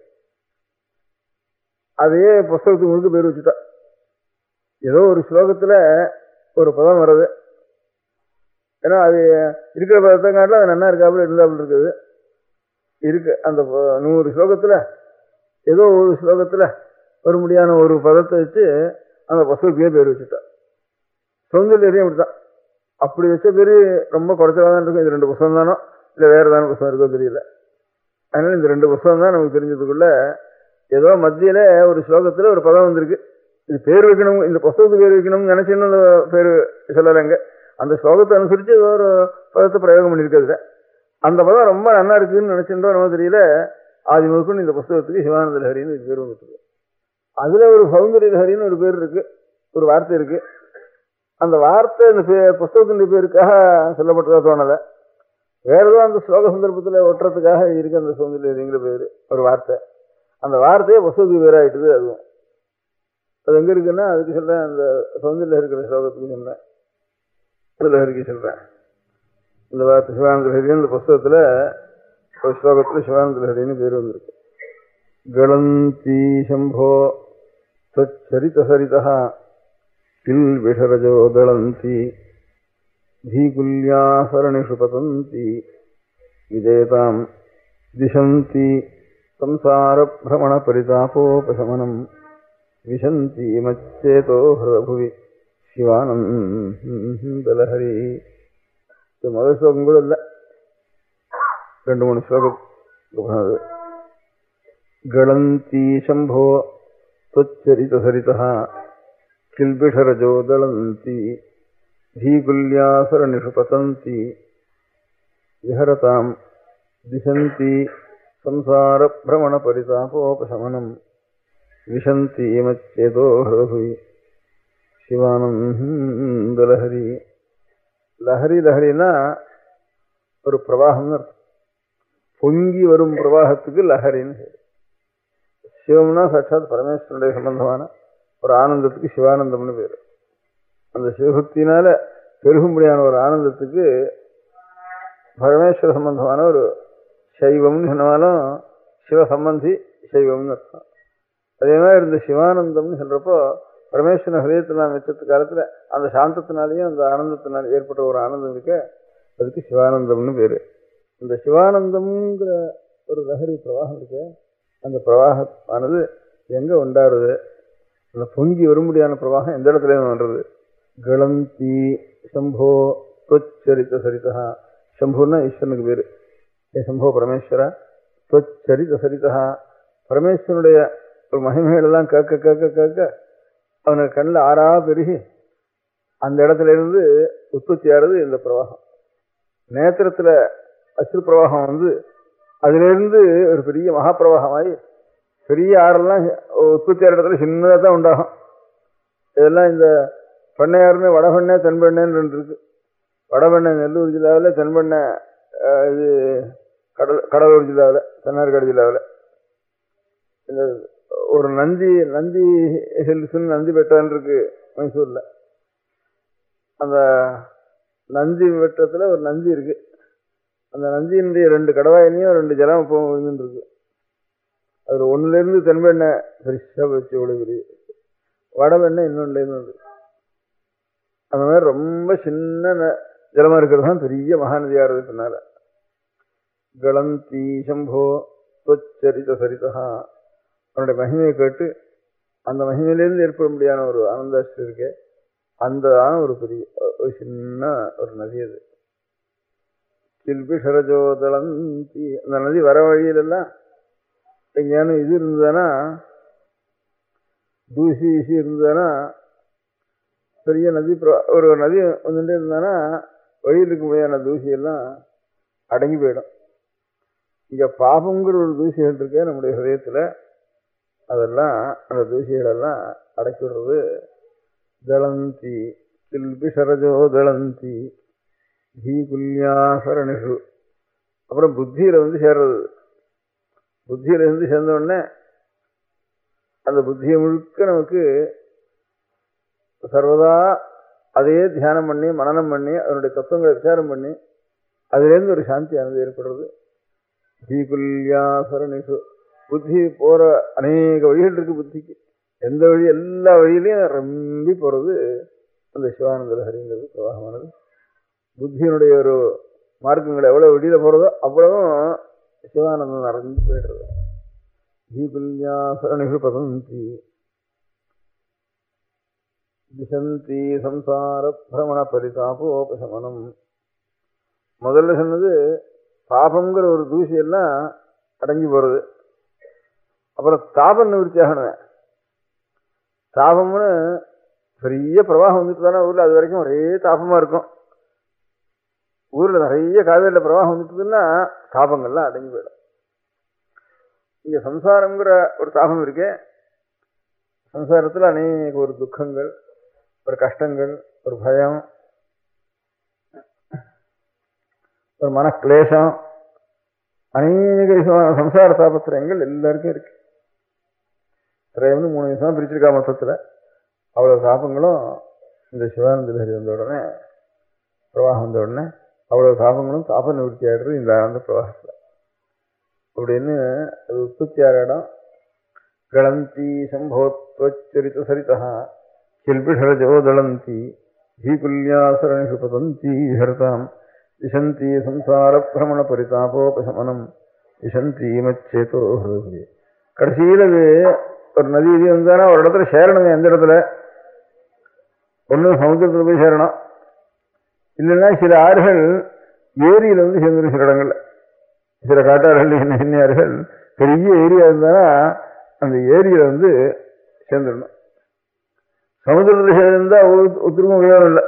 அதையே புஸ்தகத்துக்கு முழுக்க பேர் வச்சுட்டா ஏதோ ஒரு ஸ்லோகத்துல ஒரு பதம் வருது ஏன்னா அது இருக்கிற பதத்தை காட்டில் அது நன்னா இருக்காப்புல இருந்தாப்புல இருக்குது இருக்கு அந்த ப- நூறு ஸ்லோகத்துல ஏதோ ஒரு ஸ்லோகத்துல ஒரு முடியான ஒரு பதத்தை வச்சு அந்த புஸ்தகத்தையே பேர் வச்சுட்டா சௌந்தர்யம் அப்படித்தான் அப்படி வச்ச பேரு ரொம்ப குறைச்சலா தான் இருக்கும் இது ரெண்டு புஸ்தகம் தானோ இல்லை வேற ஏதாவது புஸ்தகம் இருக்கோ தெரியல அதனால இந்த ரெண்டு புஸ்தகம் தான் நமக்கு தெரிஞ்சதுக்குள்ள ஏதோ மத்தியில ஒரு ஸ்லோகத்துல ஒரு பதம் வந்திருக்கு இது பேர் வைக்கணும் இந்த புஸ்தகத்துக்கு பேர் வைக்கணும்னு நினைச்சுன்னு அந்த பேர் சொல்லலைங்க அந்த ஸ்லோகத்தை அனுசரிச்சு ஏதோ ஒரு பதத்தை பிரயோகம் பண்ணியிருக்கிறதுல அந்த பதம் ரொம்ப நல்லா இருக்குன்னு நினைச்சுட்டோ என்னமோ தெரியல ஆதி முதற்கொண்டு இந்த புஸ்தகத்துக்கு சிவானந்த லஹரின்னு ஒரு பேர் வந்துட்டு அதுல ஒரு சௌந்தரிய லஹரின்னு ஒரு பேர் இருக்கு ஒரு வார்த்தை இருக்கு அந்த வார்த்தை இந்த பே- புஸ்தகத்தினுடைய பேருக்காக சொல்லப்பட்டதா தோணலை வேற ஏதோ அந்த ஸ்லோக சந்தர்ப்பத்துல ஒட்டுறதுக்காக இருக்கு அந்த சௌந்தரிய லஹரிங்கிற பேரு ஒரு வார்த்தை அந்த வார்த்தையே புஸ்தகத்துக்கு பேராயிட்டுது அதுவும் அது எங்க இருக்குன்னா அதுக்கு சொல்றேன் அந்த சௌந்தரிய இருக்கிற ஸ்லோகத்துக்கு சொல்றேன் லஹரிக்கு சொல்றேன் இந்த வார்த்தை சிவானந்த லஹரி இந்த புஸ்தகத்துல ஒரு ஸ்லோகத்தில் சிவானந்த லஹரின்னு பேர் வந்திருக்கு கலந்தி சம்போ त्वच्चरितसरितः किल्बिषरजो दळन्ति धीकुल्यासरणिषु पतन्ति विजेताम् दिशन्ति संसारभ्रमणपरितापोपशमनम् विशन्ति मच्चेतो हृदभुवि சிவானந்தலஹரி இது முதல் ஸ்லோகம் கூட இல்லை ரெண்டு மூணு ஸ்லோகம் கலந்தி சம்போ त्वच्चरितसरितः किल्बिषरजो दलन्ति धीकुल्यासरणिषु पतन्ति विहरताम् दिशन्ति संसारभ्रमणपरितापोपशमनम् विशन्ति मच्चेतो हृदभुवि சிவானந்தலஹரி லஹரி லஹரினா ஒரு பிரவாகம்னு அர்த்தம் பொங்கி வரும் பிரவாகத்துக்கு லஹரின்னு பேரு. சிவம்னா சாட்சாத் பரமேஸ்வரனுடைய சம்பந்தமான ஒரு ஆனந்தத்துக்கு சிவானந்தம்னு பேரு அந்த சிவபக்தியினால பெருகும்படியான ஒரு ஆனந்தத்துக்கு பரமேஸ்வர சம்பந்தமான ஒரு சைவம்னு சொன்னாலும் சிவ சம்பந்தி சைவம்னு அர்த்தம் அதே மாதிரி இந்த சிவானந்தம்னு சொல்றப்போ பரமேஸ்வரன் ஹிரதத்தில் நான் வச்சது காலத்துல அந்த சாந்தத்தினாலேயும் அந்த ஆனந்தத்தினால ஏற்பட்ட ஒரு ஆனந்தம் இருக்கு அதுக்கு சிவானந்தம்னு பேரு இந்த சிவானந்தம்ங்கிற ஒரு லஹரி பிரவாகம் இருக்கு அந்த பிரவாகமானது எங்க உண்டாருது அந்த பொங்கி வரும்படியான பிரவாகம் எந்த இடத்துல இருந்து வர்றது கலந்தி சம்போ தொச்சரித்த சரிதா சம்புன்னா ஈஸ்வரனுக்கு பேரு ஏ சம்போ பரமேஸ்வரா தொச்சரித்த சரிதா பரமேஸ்வரனுடைய ஒரு மகிமைகள் எல்லாம் கேட்க கேட்க கேட்க அவனுக்கு கண்ணில் ஆறா பெருகி அந்த இடத்துல இருந்து உற்பத்தி ஆறுது இந்த பிரவாகம் நேத்திரத்துல அசுர பிரவாகம் வந்து அதிலிருந்து ஒரு பெரிய மகா பிரவாகமாகி பெரிய ஆறெல்லாம் உற்பத்தி ஆகிற இடத்துல சின்னதாக தான் உண்டாகும் இதெல்லாம் இந்த பண்ணையாருன்னு வடபெண்ணை தென்பெண்ணைன்னு ரெண்டு இருக்கு வடபெண்ணை நெல்லூர் ஜில்லாவில் தென்பெண்ணை அஹ், இது கடல் கடலூர் ஜில்லாவில் தென்னார்காடு ஜில்லாவில் இந்த ஒரு நந்தி நந்தி ஹில்ஸ்னு நந்தி பெட்டான்னு இருக்கு மைசூர்ல அந்த நந்தி வெட்டத்துல ஒரு நந்தி இருக்கு அந்த நந்தியினுடைய ரெண்டு கடவாயிலையும் ரெண்டு ஜலம் இப்போ விழுந்துட்டு இருக்கு அதுல ஒண்ணுல இருந்து தென்பெண்ணெய் பெருசா வச்சு ஒழுகுது வடவெண்ணெய் இன்னொன்னுல இருந்து வந்து அந்த மாதிரி ரொம்ப சின்ன ந- ஜலமா இருக்கிறது தான் பெரிய மகாநதியா இருக்குது பின்னால கலந்தி சம்போ தொச்சரித சரிதா அவனுடைய மகிமையை கேட்டு அந்த மகிமையிலேருந்து ஏற்பட முடியாத ஒரு ஆனந்தாஷ்டி இருக்கு அந்த தான் ஒரு பெரிய ஒரு சின்ன ஒரு நதி அது கில்பிஷரஜோதளந்தி அந்த நதி வர வழியிலெல்லாம் எங்கேயானு இது இருந்ததுன்னா தூசி ஈசி இருந்ததுன்னா பெரிய நதி பிர- ஒரு நதி வந்துட்டே இருந்தானா வழியில் இருக்க முடியாத தூசியெல்லாம் அடங்கி போயிடும் இங்க பாபங்கிற ஒரு தூசிகள் இருக்கு நம்முடைய ஹதயத்துல அதெல்லாம் அந்த தூசிகளெல்லாம் அடக்கி விடுறது தளந்தி கில்பிஷரஜோ தளந்தி தீகுல்யாசரணிஷு அப்புறம் புத்தியில வந்து சேர்றது புத்தியில இருந்து சேர்ந்த உடனே அந்த புத்தியை முழுக்க நமக்கு சர்வதா அதையே தியானம் பண்ணி மனனம் பண்ணி அதனுடைய தத்துவங்களை விசாரம் பண்ணி அதிலேருந்து ஒரு சாந்தியானது ஏற்படுறது தீகுல்யாசரணிஷு புத்தி போற அநேக வழிகள் இருக்கு புத்திக்கு எந்த வழி எல்லா வழியிலையும் ரொம்பி போறது அந்த சிவானந்த லஹரிங்கிறது பிரவாகமானது புத்தியினுடைய ஒரு மார்க்கங்கள் எவ்வளவு வெளியில போறதோ அவ்வளவும் சிவானந்தம் நிறைஞ்சு போயிடுறது தீகுல்யாசரணிஷு பதந்தி திசந்தி சம்சார பிரமண பரிதாபோபசமனம் முதல்ல சொன்னது பாபங்கிற ஒரு தூசி எல்லாம் அடங்கி போறது அப்புறம் தாபம் நிவர்த்தி ஆகணும் தாபம்னு பெரிய பிரவாகம் வந்துட்டு தானே ஊர்ல அது வரைக்கும் ஒரே தாபமா இருக்கும் ஊர்ல நிறைய காவேரியில பிரவாகம் வந்துட்டுதுன்னா தாபங்கள்லாம் அடங்கி போயிடும் இங்க சம்சாரம்ங்கிற ஒரு தாபம் இருக்கே சம்சாரத்துல அநேக ஒரு துக்கங்கள் ஒரு கஷ்டங்கள் ஒரு பயம் ஒரு மனக்லேசம் அநேக விதமான சம்சார தாபத்திரங்கள் எல்லாருக்கும் இருக்கு திரையம்னு மூணு விதமா பிரிச்சிருக்கா மொத்தத்துல அவ்வளவு தாபங்களும் இந்த சிவானந்த லஹரி வந்த உடனே பிரவாகம் வந்த உடனே அவ்வளவு தாபங்களும் தாப நிவர்த்தி ஆயிடுறது இந்த ஆனந்த பிரவாகத்துல அப்படின்னு அது உற்பத்தியார இடம் கலந்தி சம்போத்வச்சரித சரிதா கில்பிஷரஜோதளந்தி ஈகுல்யாசரணிஷு பதந்தி விஹர்தாம் விசந்தி சம்சார பிரமண பரிதாபோபசமனம் விசந்தி மச்சேதோ ஹிருதயே. கடைசியில இது ஒரு நதி இது வந்தானா ஒரு இடத்துல சேரணுங்க எந்த இடத்துல ஒண்ணு சமுத்திரத்துல போய் சேரணும் இல்லைன்னா சில ஆறுகள் ஏரியில வந்து சேர்ந்துடும் சில இடங்கள்ல சில காட்டாறுகள் சின்ன சின்ன ஆறுகள் பெரிய ஏரியா இருந்தானா அந்த ஏரியில வந்து சேர்ந்துடணும் சமுத்திரத்தில் சேர்ந்தா ஒத்துருக்கும் உபயோகம் இல்லை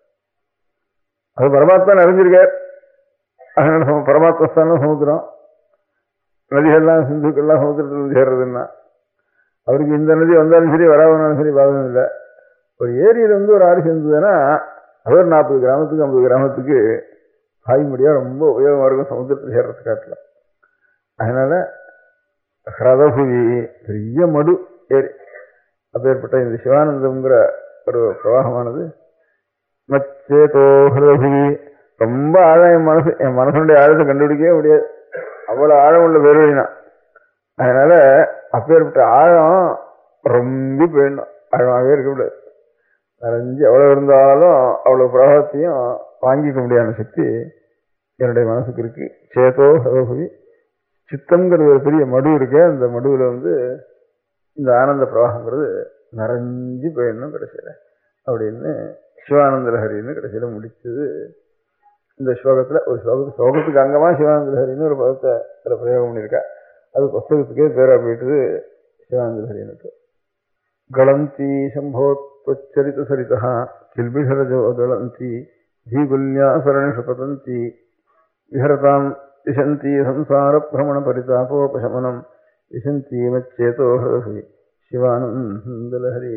அது பரமாத்மா நிறைஞ்சிருக்கார் அதனால சம- பரமாத்மா ஸ்தானம் சமுத்திரம் நதிகள்லாம் சிந்துக்கள்லாம் சமுத்திரத்தில் வந்து சேர்றதுன்னா அவருக்கு இந்த நதி வந்தாலும் சரி வராதனாலும் சரி பாதகம் இல்லை ஒரு ஏரியில வந்து ஒரு ஆறு சேர்ந்ததுன்னா அது ஒரு நாற்பது கிராமத்துக்கு ஐம்பது கிராமத்துக்கு முடியா ரொம்ப உபயோகமா இருக்கும் சமுத்திரத்தில் சேர்றது காட்டலாம் அதனால ஹிரதபுவி பெரிய மடு ஏரி அப்பேற்பட்ட இந்த சிவானந்தம்ங்கிற ஒரு பிரவாகமானது மச்சேதோ ஹிரதபுவி ரொம்ப ஆழம் என் மனசு என் மனசனுடைய ஆழத்தை கண்டுபிடிக்கவே முடியாது அவ்வளவு ஆழம் உள்ள பேருவினா அதனால அப்பேற்பட்ட ஆழம் ரொம்ப போயிடணும் ஆழமாகவே இருக்கக்கூடாது நிறைஞ்சு எவ்வளவு இருந்தாலும் அவ்வளவு பிரவாகத்தையும் வாங்கிக்க முடியாத சக்தி என்னுடைய மனசுக்கு இருக்கு சேதோ ஹரபுவி சித்தம்ங்கிறது ஒரு பெரிய மடு இருக்கு அந்த மடுவில் வந்து இந்த ஆனந்த பிரவாகங்கிறது நிறைஞ்சு போயிடணும் கடைசியில் அப்படின்னு சிவானந்த லஹரின்னு கடைசியில் முடிச்சது இந்த ஸ்லோகத்துல ஒரு ஸ்லோகத்து ஸ்லோகத்துக்கு அங்கமா சிவானந்த லஹரின்னு ஒரு பதத்தை அதில் பிரயோகம் பண்ணியிருக்கா அது புஸ்தகத்துக்கே பேரா போயிட்டுது சிவானந்த லஹரின்னு गलन्ति शम्भोत्वच्चरितसरितः किल्बिषरजोदळन्ति धीगुल्यासरणिषु पतन्ति विहरतां दिशन्ति संसारभ्रमणपरितापोपशमनं दिशन्ति मच्चेतो हृदि சிவானந்தலஹரி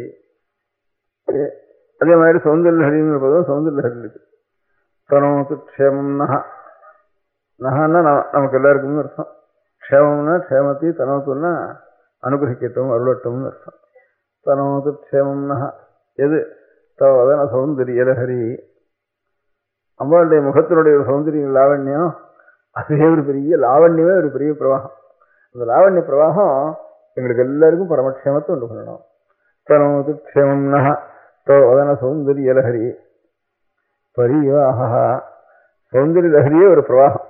அதே மாதிரி சௌந்தர்யஹரிங்கிற பதம் சௌந்தர்யஹரி இருக்கு தனோத்து க்ஷேமம் நக நகன்னா ந- நமக்கு எல்லாருக்குமே அர்த்தம் க்ஷேமம்னா க்ஷேமத்தை தனோத்துன்னா அனுகிரகிக்கட்டும் அருளட்டும்னு அர்த்தம் தனோது க்ஷேமம்னா எது தவதன சௌந்தரியலஹரி அம்பாளுடைய முகத்தினுடைய ஒரு சௌந்தரிய லாவண்யம் அதுவே ஒரு பெரிய லாவண்யமே ஒரு பெரிய பிரவாகம் அந்த லாவண்ய பிரவாகம் எங்களுக்கு எல்லாருக்கும் பரமக்ஷேமத்தை உண்டு பண்ணணும் தனோது க்ஷேமம்னா தவதன சௌந்தரியலஹரி பரிவாக சௌந்தரிய லஹரியே ஒரு பிரவாகம்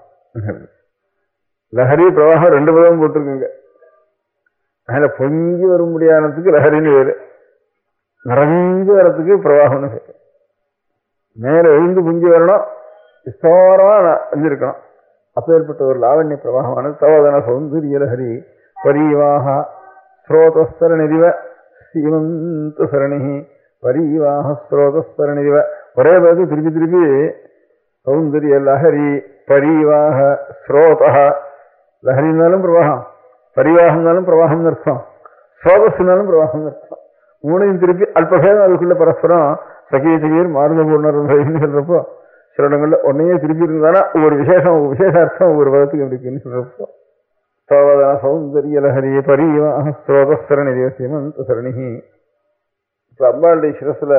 லஹரி பிரவாகம் ரெண்டு பதம் போட்டிருக்குங்க அதனால பொங்கி வர முடியாததுக்கு லஹரின்னு பேரு நிறைஞ்சு வரத்துக்கு பிரவாகம்னு பேரு மேல எழுந்து பொங்கி வரணும் விஸ்தாரமா வந்திருக்கணும் அப்பேற்பட்ட ஒரு லாவண்ய பிரவாகமானது சவோதன சௌந்தரிய லஹரி பரீவாக ஸ்ரோதஸ்தரணிதிவ சீமந்த சரணி பரீவாக ஸ்ரோதஸ்தரணிதிவ ஒரே பேருக்கு திருப்பி திருப்பி சௌந்தரிய லஹரி பரீவாக ஸ்ரோதா லஹரினாலும் பிரவாகம் பரிவாகம்னாலும் பிரவாகம் அர்த்தம் ஸ்ரோதஸ்னாலும் பிரவாகம் அர்த்தம் மூணையும் திருப்பி அல்பபேதம் அதுக்குள்ள பரஸ்பரம் சகிய சகியர் மாறுத பூர்ணர்னு சொல்றப்போ சில இடங்கள்ல ஒன்னையே திருப்பி இருந்தானா ஒவ்வொரு விசேஷம் ஒவ்வொரு விசேஷ அர்த்தம் ஒவ்வொரு பதத்துக்கு இருக்குன்னு சொல்றப்போ சோதன சௌந்தரிய லஹரி பரிவாக ஸ்ரோதஸ்தரணி சீமந்த சரணிஹி இப்ப அம்பாளுடைய சிரசுல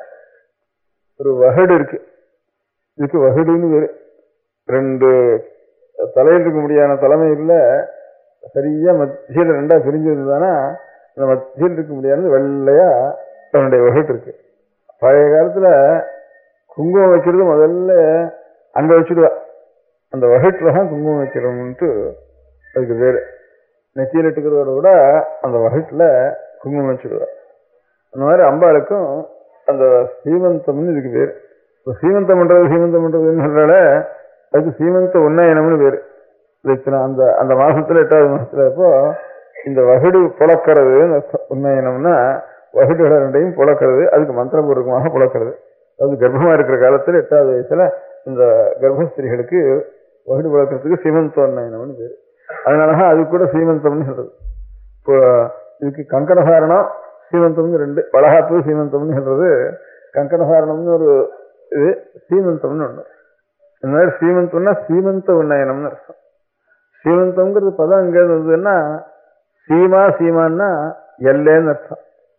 ஒரு வகடு இருக்கு இதுக்கு வகடுன்னு பேரு ரெண்டு தலையில் இருக்க முடியாத தலைமையில் சரியா மத்தியில் ரெண்டா பிரிஞ்சு இருந்தானா அந்த மத்தியில் இருக்க முடியாது வெள்ளையா தன்னுடைய வகுட்டு இருக்கு பழைய காலத்துல குங்குமம் வைக்கிறது முதல்ல அங்க வச்சுடுவா அந்த வகுட்டுல தான் குங்குமம் வைக்கிறோம்ட்டு அதுக்கு பேரு நெத்தியில் இட்டுக்கிறதோட விட அந்த வகுட்டுல குங்குமம் வச்சுடுவா அந்த மாதிரி அம்பாளுக்கும் அந்த சீமந்தம்னு இதுக்கு பேரு இப்ப சீமந்தம் பண்றது சீமந்தம் பண்றதுன்னு சொல்றால அதுக்கு சீமந்த உன்னயனம்னு பேரு இத்தனை அந்த அந்த மாசத்துல எட்டாவது மாசத்துல இப்போ இந்த வகுடு புழக்கிறது உண்மையினம்னா வகுடுகளை ரெண்டையும் புழக்கிறது அதுக்கு மந்திரபூர்வமாக புழக்கிறது அதாவது கர்ப்பமா இருக்கிற காலத்துல எட்டாவது வயசுல இந்த கர்ப்பஸ்திரிகளுக்கு வகுடு புழக்கிறதுக்கு சீமந்தோன்னயனம்னு பேரு அதனாலதான் அது கூட சீமந்தம்னு சொல்றது இப்போ இதுக்கு கங்கணசாரணம் சீமந்தம்னு ரெண்டு வளகாப்பு சீமந்தம்னு சொல்றது கங்கணசாரணம்னு ஒரு இது சீமந்தம்னு ஒண்ணு இந்த மாதிரி சீமந்தம்னா சீமந்த உன்னயனம்னு அர்த்தம் சீமந்தம்ங்கிறது பதம் எங்க இருந்ததுன்னா சீமா சீமான்னா எல்லேன்னு அர்த்தம்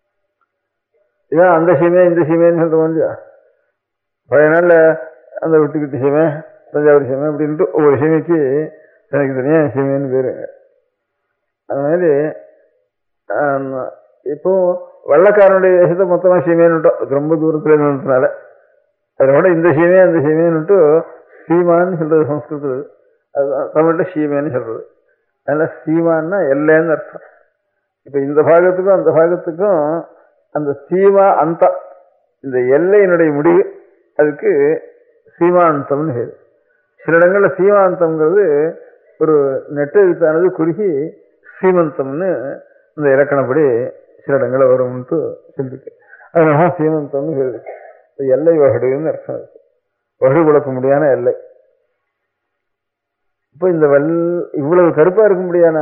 இதான் அந்த சீமை இந்த சீமைன்னு சொல்றோம் இல்லையா பழைய நாள்ல அந்த விட்டுக்கிட்டு சீமை தஞ்சாவூர் சீமை அப்படின்ட்டு ஒவ்வொரு சீமைக்கு எனக்கு தனியாக சீமைன்னு பேரு அது மாதிரி ஆம், இப்போ வெள்ளக்காரனுடைய தேசத்தை மொத்தமாக சீமைன்னு விட்டோம் அது ரொம்ப தூரத்தில் இருந்ததுனால அதோட இந்த சீமை அந்த சீமைன்னு சீமான்னு சொல்றது சம்ஸ்கிருதத்தில் அதுதான் தமிழில் சீமைன்னு சொல்றது அதனால சீமான்னா எல்லைன்னு அர்த்தம் இப்போ இந்த பாகத்துக்கும் அந்த பாகத்துக்கும் அந்த சீமா அந்த இந்த எல்லையினுடைய முடிவு அதுக்கு சீமாந்தம்னு பேரு சில இடங்கள்ல சீமாந்தம்ங்கிறது ஒரு நெட்டெழுத்தானது குறுகி சீமந்தம்னு இந்த இலக்கணப்படி சில இடங்களில் வரும்ட்டு சொல்லிருக்கு அதனால சீமந்தம்னு பேரு இருக்கு. இது எல்லை வகடுன்னு அர்த்தம் இருக்கு வகடு குழப்ப முடியாத எல்லை இப்போ இந்த வெள் இவ்வளவு கருப்பா இருக்க முடியாதா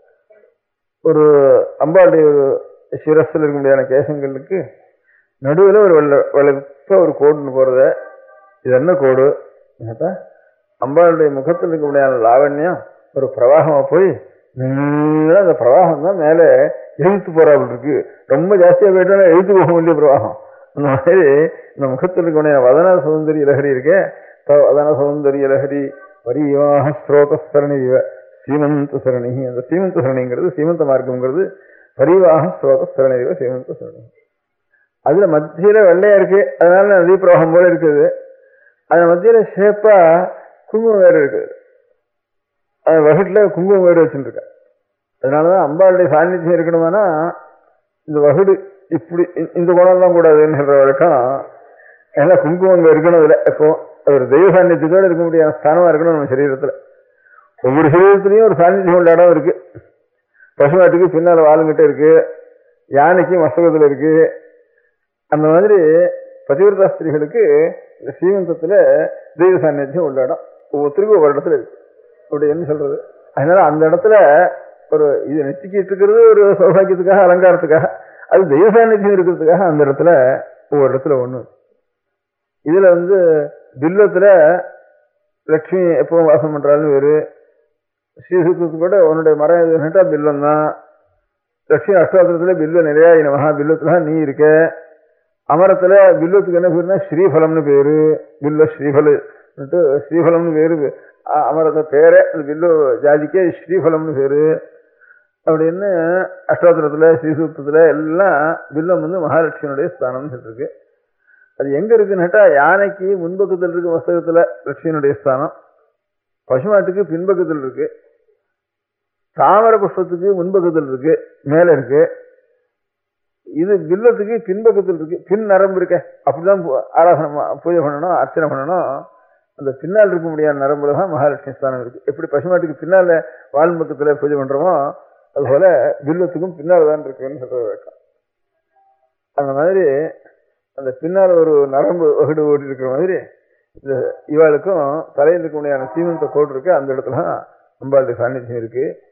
ஒரு அம்பாளுடைய ஒரு சிரஸ்ல இருக்க முடியாத கேசங்களுக்கு நடுவில் ஒரு வெள்ள வெளுப்ப ஒரு கோடுன்னு போறத இது என்ன கோடு கேட்டா அம்பாளுடைய முகத்தில் இருக்க முடியாத லாவண்யம் ஒரு பிரவாகமா போய் நீளம் அந்த பிரவாகம் தான் மேலே இழுத்து போறாப்புல இருக்கு ரொம்ப ஜாஸ்தியா போயிட்டா இழுத்து போக வேண்டிய பிரவாகம் அந்த மாதிரி இந்த முகத்தில் இருக்க முடியாத வதன சௌந்தரிய லகரி இருக்கே த- வதன சௌந்தரிய லகரி வரியாக ஸ்ரோத சரணி இவ சீமந்த சரணி அந்த சீமந்த சரணிங்கிறது சீமந்த மார்க்கம்ங்கிறது பரிவாக ஸ்ரோத சரணி இவ சீமந்த சரணி அதுல மத்தியில வெள்ளையா இருக்கு அதனால நதி பிரவாகம் போல இருக்குது அது மத்தியில ஷேப்பா குங்குமம் வேறு இருக்குது அது வகுட்டுல குங்குமம் வேறு வச்சுருக்க அதனாலதான் அம்பாளுடைய சாநித்தியம் இருக்கணுமானா இந்த வகுடு இப்படி இ- இந்த குணம்லாம் கூடாதுன்னு சொல்ற வழக்கம் எல்லாம் குங்குமம் அங்க இருக்கணும் இதுல இப்போ அது ஒரு தெய்வ சாநித்தியத்தோட இருக்க முடியாத ஸ்தானமா இருக்கணும் நம்ம சரீரத்துல ஒவ்வொரு சரீரத்திலையும் ஒரு சாநித்தியம் உள்ள இடம் இருக்கு பசுமாட்டுக்கு பின்னால வாலுங்கிட்ட இருக்கு யானைக்கு மஸ்தகத்துல இருக்கு அந்த மாதிரி பதிவிரதா ஸ்திரீகளுக்கு இந்த சீமந்தத்துல தெய்வ சாநித்தியம் உள்ள இடம் ஒவ்வொருத்தருக்கும் ஒவ்வொரு இடத்துல இருக்கு அப்படி என்ன சொல்றது அதனால அந்த இடத்துல ஒரு இது நெத்திக்கிட்டு இருக்கிறது ஒரு சௌபாக்கியத்துக்காக அலங்காரத்துக்காக அது தெய்வ சாநித்தியம் இருக்கிறதுக்காக அந்த இடத்துல ஒவ்வொரு இடத்துல ஒண்ணு இதுல வந்து பில்லத்துல லட்சுமி எப்பவும் வாசம் பண்றாள்னு வேறு ஸ்ரீசுத்தத்துக்கு கூட உன்னுடைய மரம் எதுன்னுட்டா பில்லம் தான் லட்சுமி அஷ்டாத்திரத்துல பில்வ நிலையாயி மகா பில்லத்துல நீ இருக்க அமரத்துல பில்வத்துக்கு என்ன பேருனா ஸ்ரீஃபலம்னு பேரு பில்வ ஸ்ரீஃபல ஸ்ரீஃபலம்னு பேரு அ- அமரத்த பேரே அந்த பில்லு ஜாதிக்கே ஸ்ரீஃபலம்னு பேரு அப்படின்னு அஷ்டாத்திரத்துல ஸ்ரீசூத்தத்துல எல்லாம் பில்லம் வந்து மகாலட்சுமியுடைய ஸ்தானம்னு சொல்லிருக்கு அது எங்க இருக்குன்னுட்டா யானைக்கு முன்பக்கத்தில் இருக்கு மஸ்தகத்துல லட்சுமியினுடைய ஸ்தானம் பசுமாட்டுக்கு பின்பக்கத்தில் இருக்கு தாமர புஷ்பத்துக்கு முன்பக்கத்தில் இருக்கு மேல இருக்கு இது பில்லத்துக்கு பின்பக்கத்தில் இருக்கு பின் நரம்பு இருக்க அப்படிதான் பூ- ஆராதனை ம- பூஜை பண்ணணும் அர்ச்சனை பண்ணணும் அந்த பின்னால் இருக்க முடியாத நரம்புல தான் மகாலட்சுமி ஸ்தானம் இருக்கு எப்படி பசுமாட்டுக்கு பின்னால வால் பக்கத்துல பூஜை பண்றோமோ அதுபோல பில்லத்துக்கும் பின்னால் தான் இருக்குன்னு சொல்ற வழக்கம் அந்த மாதிரி அந்த பின்னால் ஒரு நரம்பு வகுடு ஓடி இருக்கிற மாதிரி இந்த இவாளுக்கும் தலையில் இருக்க முடியாத சீமந்த கோடு இருக்கு அந்த இடத்துல தான் அம்பாளுடைய சாநித்தியம் இருக்கு